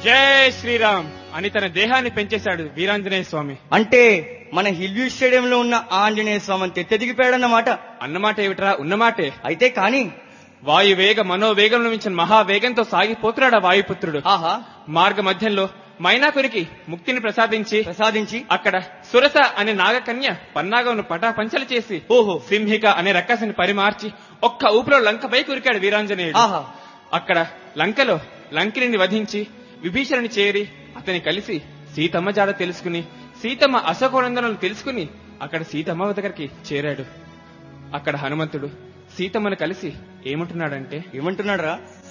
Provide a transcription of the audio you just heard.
జై శ్రీరామ్ అని తన దేహాన్ని పెంచేశాడు వీరాంజనేయ స్వామి అంటే మన హిల్వ్యూ స్టేడియంలో ఉన్న ఆ ఆంజనేయ స్వామిని తెత్తెదిగిపోయాడన్నమాట అన్నమాట ఏమిట్రా ఉన్నమాటే అయితే కాని వాయువేగ మనోవేగంలో మించిన మహావేగంతో సాగిపోతున్నాడు ఆ వాయుపుత్రుడు ఆహా మార్గ మధ్యంలో మైనాకునికి ముక్తిని ప్రసాదించి ప్రసాదించి అక్కడ సురస అనే నాగకన్య పన్నాగంను పటాపంచలు చేసి ఓహో సింహిక అనే రక్కసిని పరిమార్చి ఒక్క ఊపిలో లంకపై కురికాడు వీరాంజనేయుడు ఆహా అక్కడ లంకలో లంకిని వధించి విభీషణుని చేరి అతని కలిసి సీతమ్మ జాడ తెలుసుకుని సీతమ్మ అశోకనందనలు తెలుసుకుని అక్కడ సీతమ్మ దగ్గరికి చేరాడు అక్కడ హనుమంతుడు సీతమ్మను కలిసి ఏమంటున్నాడంటే ఏమంటున్నాడు రా